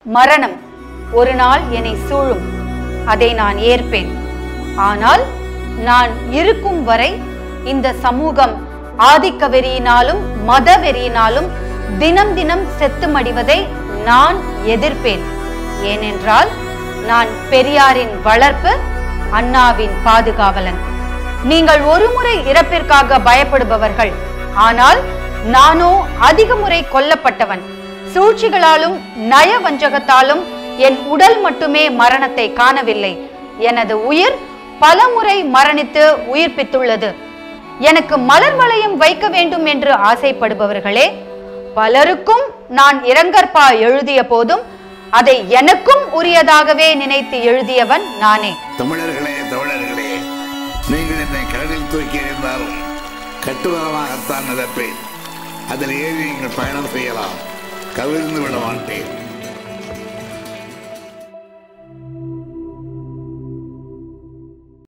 மரணம் ஒரு நாள் என்னை சூழும் அதை நான் ஏற்பேன் ஆனால் நான் இருக்கும் வரை இந்த சமூகம் ஆதிக்க வெறியினாலும் மத வெறியினாலும் தினம் தினம் செத்து மடிவதை நான் எதிர்ப்பேன் ஏனென்றால் நான் பெரியாரின் வளர்ப்பு அண்ணாவின் பாதுகாவலன் நீங்கள் ஒருமுறை இறப்பிற்காக பயப்படுபவர்கள் ஆனால் நானோ அதிக முறை கொல்லப்பட்டவன் சூழ்ச்சிகளாலும் நயவஞ்சகத்தாலும் என் உடல் மட்டுமே மரணத்தை காணவில்லை எனது உயிர் பலமுறை மரணித்து உயிர்ப்பித்துள்ளது எனக்கு மலர் வளையம் வைக்க வேண்டும் என்று ஆசைப்படுபவர்களே பலருக்கும் நான் இரங்கற்பா எழுதிய போதும் அதை எனக்கும் உரியதாகவே நினைத்து எழுதியவன் நானே தமிழர்களே தமிழர்களே நீங்கள் என்னை கடலில் தூக்கி எறிந்தாலும் கட்டுவரமாகத்தான் மிதப்பேன் அதில் ஏறி நீங்கள் பயணம் செய்யலாம் கவிழ்ந்து விட மாட்டேன்